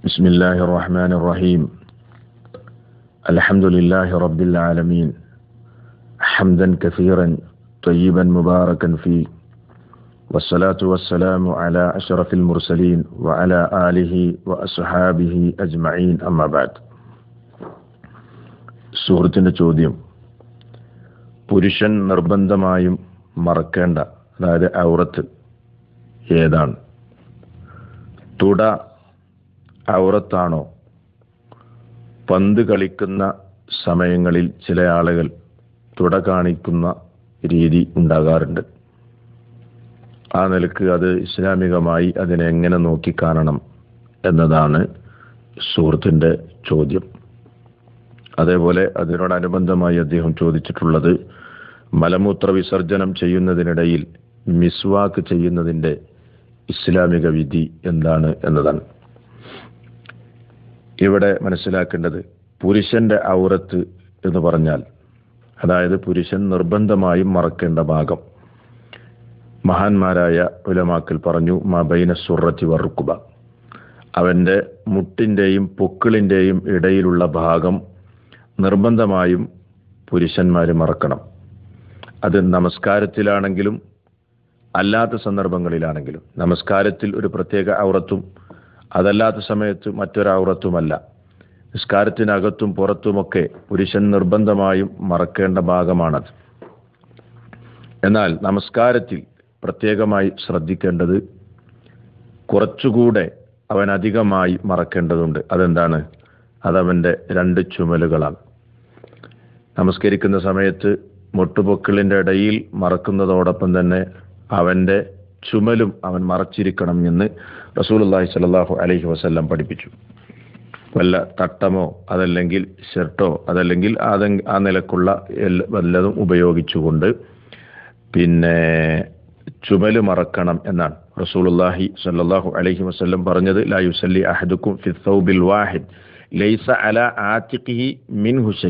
بسم الله الرحمن الرحيم الحمد لله رب العالمين حمدا كثيرا طيبا مباركا فيه والصلاة والسلام على أشرف المرسلين وعلى آله وأصحابه أجمعين أما بعد സുഹൃത്തിൻ്റെ ചോദ്യം പുരുഷൻ നിർബന്ധമായും മറക്കേണ്ട അതായത് ഔറത്ത് ഏതാണ് തുട ഔറത്താണോ പന്ത് കളിക്കുന്ന സമയങ്ങളിൽ ചില ആളുകൾ തുട കാണിക്കുന്ന രീതി ഉണ്ടാകാറുണ്ട് ആ നിലക്ക് അത് ഇസ്ലാമികമായി അതിനെ എങ്ങനെ നോക്കിക്കാണണം എന്നതാണ് സുഹൃത്തിൻ്റെ ചോദ്യം അതേപോലെ അതിനോടനുബന്ധമായി അദ്ദേഹം ചോദിച്ചിട്ടുള്ളത് മലമൂത്ര വിസർജനം ചെയ്യുന്നതിനിടയിൽ മിസ്വാക്ക് ചെയ്യുന്നതിൻ്റെ ഇസ്ലാമിക വിധി എന്താണ് എന്നതാണ് ഇവിടെ മനസ്സിലാക്കേണ്ടത് പുരുഷന്റെ ഔറത്ത് എന്ന് പറഞ്ഞാൽ അതായത് പുരുഷൻ നിർബന്ധമായും മറക്കേണ്ട ഭാഗം മഹാന്മാരായ ഉലമാക്കൽ പറഞ്ഞു മബൈന സുറത്തി വറുക്കുബ അവന്റെ മുട്ടിന്റെയും പൊക്കിളിന്റെയും ഇടയിലുള്ള ഭാഗം നിർബന്ധമായും പുരുഷന്മാർ മറക്കണം അത് നമസ്കാരത്തിലാണെങ്കിലും അല്ലാത്ത സന്ദർഭങ്ങളിലാണെങ്കിലും നമസ്കാരത്തിൽ ഒരു പ്രത്യേക ഔറത്തും അതല്ലാത്ത സമയത്ത് മറ്റൊരു ഔറത്തുമല്ല നിസ്കാരത്തിനകത്തും പുറത്തുമൊക്കെ പുരുഷൻ നിർബന്ധമായും മറക്കേണ്ട ഭാഗമാണത് എന്നാൽ നമസ്കാരത്തിൽ പ്രത്യേകമായി ശ്രദ്ധിക്കേണ്ടത് കുറച്ചുകൂടെ അവൻ അധികമായി മറക്കേണ്ടതുണ്ട് അതെന്താണ് അതവൻ്റെ രണ്ട് ചുമലുകളാണ് നമസ്കരിക്കുന്ന സമയത്ത് മുട്ടുപൊക്കിളിൻ്റെ ഇടയിൽ മറക്കുന്നതോടൊപ്പം തന്നെ അവൻ്റെ ചുമലും അവൻ മറച്ചിരിക്കണം എന്ന് റസൂലുള്ളാഹി സ്വല്ലല്ലാഹു അലൈഹി വസല്ലം പഠിപ്പിച്ചു വല്ല തട്ടമോ അതല്ലെങ്കിൽ ഷർട്ടോ അതല്ലെങ്കിൽ ആ നിലക്കുള്ള വല്ലതും ഉപയോഗിച്ചുകൊണ്ട് പിന്നെ ചുമല് മറക്കണം എന്നാണ് റസൂലുള്ളാഹി സ്വല്ലല്ലാഹു അലൈഹി വസല്ലം പറഞ്ഞത് ലാ യുസല്ലി അഹദുക്കും ഫി ثوബിൽ വാഹിദ് ലൈസ അല ആതിഖിഹി മിൻഹു ഷൈ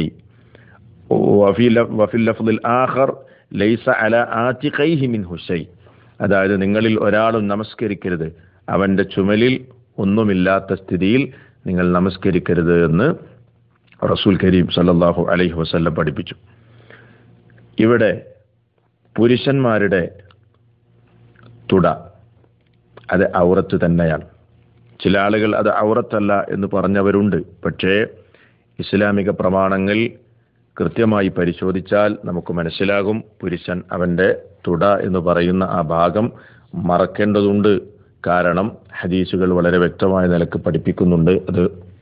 വഫി വഫി ലഫ്ദിൽ ആഖർ ലൈസ അല ആതിഖൈഹി മിൻഹു ഷൈ അതായത് നിങ്ങളിൽ ഒരാളും നമസ്കരിക്കരുത് അവന്റെ ചുമലിൽ ഒന്നുമില്ലാത്ത സ്ഥിതിയിൽ നിങ്ങൾ നമസ്കരിക്കരുത് എന്ന് റസൂൽ കരീം സല്ലല്ലാഹു അലൈഹി വസല്ലം പഠിപ്പിച്ചു ഇവിടെ പുരുഷന്മാരുടെ തുട അത് ഔറത്ത് തന്നെയാണ് ചില ആളുകൾ അത് ഔറത്തല്ല എന്ന് പറഞ്ഞവരുണ്ട് പക്ഷേ ഇസ്ലാമിക പ്രമാണങ്ങൾ കൃത്യമായി പരിശോധിച്ചാൽ നമുക്ക് മനസ്സിലാകും പുരുഷൻ അവൻ്റെ തുട എന്ന് പറയുന്ന ആ ഭാഗം മറക്കേണ്ടതുണ്ട് കാരണം ഹദീസുകൾ വളരെ വ്യക്തമായ നിലക്ക് പഠിപ്പിക്കുന്നുണ്ട് അത്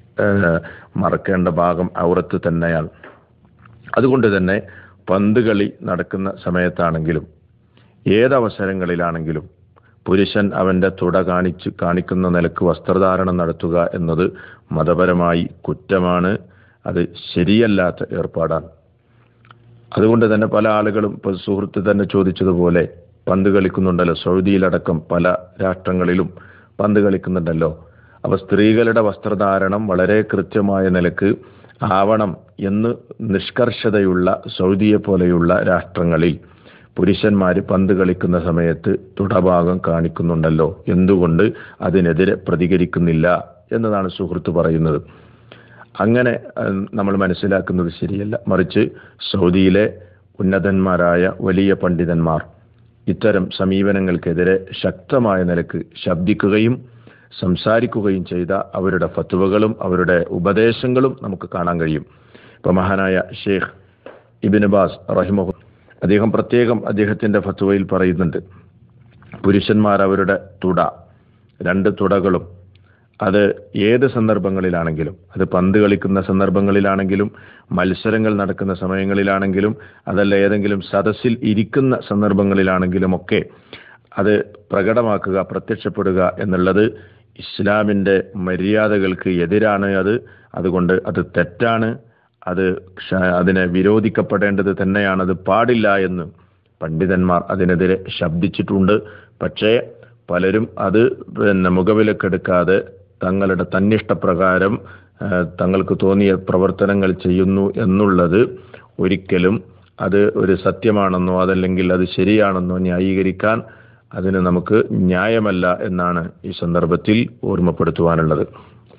മറക്കേണ്ട ഭാഗം ഔറത്ത് തന്നെയാണ് അതുകൊണ്ട് തന്നെ പന്ത് കളി നടക്കുന്ന സമയത്താണെങ്കിലും ഏതവസരങ്ങളിലാണെങ്കിലും പുരുഷൻ അവൻ്റെ തുട കാണിച്ച് കാണിക്കുന്ന നിലക്ക് വസ്ത്രധാരണം നടത്തുക എന്നത് മതപരമായി കുറ്റമാണ് അത് ശരിയല്ലാത്ത ഏർപ്പാടാണ് അതുകൊണ്ട് തന്നെ പല ആളുകളും ഇപ്പോൾ സുഹൃത്ത് തന്നെ ചോദിച്ചതുപോലെ പന്ത് കളിക്കുന്നുണ്ടല്ലോ സൗദിയിലടക്കം പല രാഷ്ട്രങ്ങളിലും പന്ത് കളിക്കുന്നുണ്ടല്ലോ അപ്പോൾ സ്ത്രീകളുടെ വസ്ത്രധാരണം വളരെ കൃത്യമായ നിലക്ക് ആവണം എന്ന് നിഷ്കർഷതയുള്ള സൗദിയെ പോലെയുള്ള രാഷ്ട്രങ്ങളിൽ പുരുഷന്മാർ പന്ത് കളിക്കുന്ന സമയത്ത് തുടഭാഗം കാണിക്കുന്നുണ്ടല്ലോ എന്തുകൊണ്ട് അതിനെതിരെ പ്രതികരിക്കുന്നില്ല എന്നതാണ് സുഹൃത്ത് പറയുന്നത് അങ്ങനെ നമ്മൾ മനസ്സിലാക്കുന്നത് ശരിയല്ല മറിച്ച് സൗദിയിലെ ഉന്നതന്മാരായ വലിയ പണ്ഡിതന്മാർ ഇത്തരം സമീപനങ്ങൾക്കെതിരെ ശക്തമായ നിലക്ക് ശബ്ദിക്കുകയും സംസാരിക്കുകയും ചെയ്ത അവരുടെ ഫത്തുവകളും അവരുടെ ഉപദേശങ്ങളും നമുക്ക് കാണാൻ കഴിയും ഇപ്പൊ മഹാനായ ഷെയ്ഖ് ഇബിൻ ബാസ് റഹിമഹു അദ്ദേഹം പ്രത്യേകം അദ്ദേഹത്തിന്റെ ഫത്തുവയിൽ പറയുന്നുണ്ട് പുരുഷന്മാർ അവരുടെ തുട രണ്ട് തുടകളും അത് ഏത് സന്ദർഭങ്ങളിലാണെങ്കിലും അത് പന്ത് കളിക്കുന്ന സന്ദർഭങ്ങളിലാണെങ്കിലും മത്സരങ്ങൾ നടക്കുന്ന സമയങ്ങളിലാണെങ്കിലും അതല്ല ഏതെങ്കിലും സദസ്സിൽ ഇരിക്കുന്ന സന്ദർഭങ്ങളിലാണെങ്കിലും ഒക്കെ അത് പ്രകടമാക്കുക പ്രത്യക്ഷപ്പെടുക എന്നുള്ളത് ഇസ്ലാമിൻ്റെ മര്യാദകൾക്ക് എതിരാണ് അത് അതുകൊണ്ട് അത് തെറ്റാണ് അത് അതിനെ വിരോധിക്കപ്പെടേണ്ടത് തന്നെയാണ് അത് പാടില്ല എന്ന് പണ്ഡിതന്മാർ അതിനെതിരെ ശബ്ദിച്ചിട്ടുണ്ട് പക്ഷേ പലരും അത് പിന്നെ മുഖവിലക്കെടുക്കാതെ തങ്ങളുടെ തന്നിഷ്ടപ്രകാരം തങ്ങൾക്ക് തോന്നിയ പ്രവർത്തനങ്ങൾ ചെയ്യുന്നു എന്നുള്ളത് ഒരിക്കലും അത് ഒരു സത്യമാണെന്നോ അതല്ലെങ്കിൽ അത് ശരിയാണെന്നോ ന്യായീകരിക്കാൻ അതിന് നമുക്ക് ന്യായമല്ല എന്നാണ് ഈ സന്ദർഭത്തിൽ ഓർമ്മപ്പെടുത്തുവാനുള്ളത്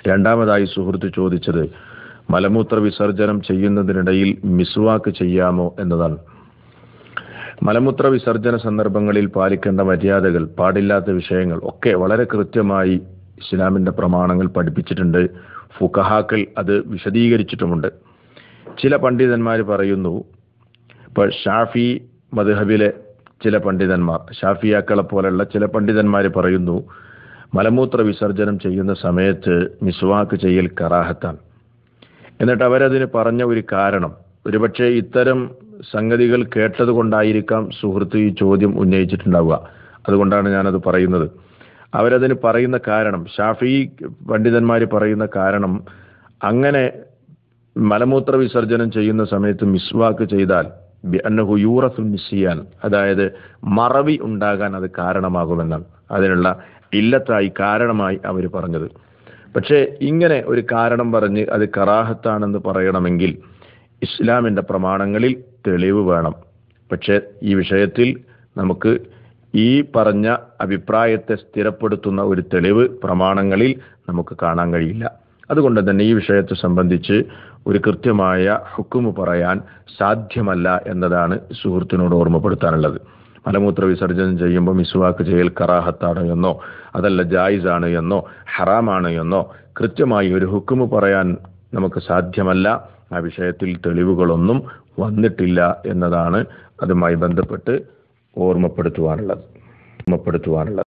രണ്ടാമതായി സുഹൃത്ത് ചോദിച്ചത് മലമൂത്ര വിസർജനം ചെയ്യുന്നതിനിടയിൽ മിസ്വാക്ക് ചെയ്യാമോ എന്നതാണ് മലമൂത്ര വിസർജന സന്ദർഭങ്ങളിൽ പാലിക്കേണ്ട മര്യാദകൾ പാടില്ലാത്ത വിഷയങ്ങൾ ഒക്കെ വളരെ കൃത്യമായി ഇസ്ലാമിന്റെ പ്രമാണങ്ങൾ പഠിപ്പിച്ചിട്ടുണ്ട് ഫുഖഹാക്കൾ അത് വിശദീകരിച്ചിട്ടുമുണ്ട് ചില പണ്ഡിതന്മാർ പറയുന്നു ഇപ്പോൾ ഷാഫി മദ്ഹബിലെ ചില പണ്ഡിതന്മാർ ഷാഫിയാക്കളെ പോലുള്ള ചില പണ്ഡിതന്മാർ പറയുന്നു മലമൂത്ര വിസർജനം ചെയ്യുന്ന സമയത്ത് മിസ്വാക്ക് ചെയ്യൽ കറാഹത്താണ് എന്നിട്ട് അവരതിന് പറഞ്ഞ ഒരു കാരണം ഒരുപക്ഷെ ഇത്തരം സംഗതികൾ കേട്ടത് കൊണ്ടായിരിക്കാം സുഹൃത്ത് ഈ ചോദ്യം ഉന്നയിച്ചിട്ടുണ്ടാവുക അതുകൊണ്ടാണ് ഞാനത് പറയുന്നത് അവരതിന് പറയുന്ന കാരണം ഷാഫി പണ്ഡിതന്മാർ പറയുന്ന കാരണം അങ്ങനെ മലമൂത്ര വിസർജനം ചെയ്യുന്ന സമയത്ത് മിസ്വാക്ക് ചെയ്താൽ അന്നഹു യൂറഫുൽ നിസിയാൻ അതായത് മറവി ഉണ്ടാകാൻ അത് കാരണമാകുമെന്നാണ് അതിനുള്ള ഇല്ലത്തായി കാരണമായി അവർ പറഞ്ഞത് പക്ഷേ ഇങ്ങനെ ഒരു കാരണം പറഞ്ഞ് അത് കറാഹത്താണെന്ന് പറയണമെങ്കിൽ ഇസ്ലാമിന്റെ പ്രമാണങ്ങളിൽ തെളിവ് വേണം പക്ഷേ ഈ വിഷയത്തിൽ നമുക്ക് ഈ പറഞ്ഞ അഭിപ്രായത്തെ സ്ഥിരപ്പെടുത്തുന്ന ഒരു തെളിവ് പ്രമാണങ്ങളിൽ നമുക്ക് കാണാൻ കഴിയില്ല അതുകൊണ്ട് തന്നെ ഈ വിഷയത്തെ സംബന്ധിച്ച് ഒരു കൃത്യമായ ഹുക്കുമ് പറയാൻ സാധ്യമല്ല എന്നതാണ് സുഹൃത്തിനോട് ഓർമ്മപ്പെടുത്താനുള്ളത് മലമൂത്ര വിസർജനം ചെയ്യുമ്പോൾ മിസ്വാക്ക് ചെയ്യൽ കറാഹത്താണ് എന്നോ അതല്ല ജായിസാണ് എന്നോ ഹറാമാണ് എന്നോ കൃത്യമായി ഒരു ഹുക്കുമ് പറയാൻ നമുക്ക് സാധ്യമല്ല ആ വിഷയത്തിൽ തെളിവുകളൊന്നും വന്നിട്ടില്ല എന്നതാണ് അതുമായി ബന്ധപ്പെട്ട് ഓർമ്മപ്പെടുത്തുവാനുള്ളത് ഓർമ്മപ്പെടുത്തുവാനുള്ളത്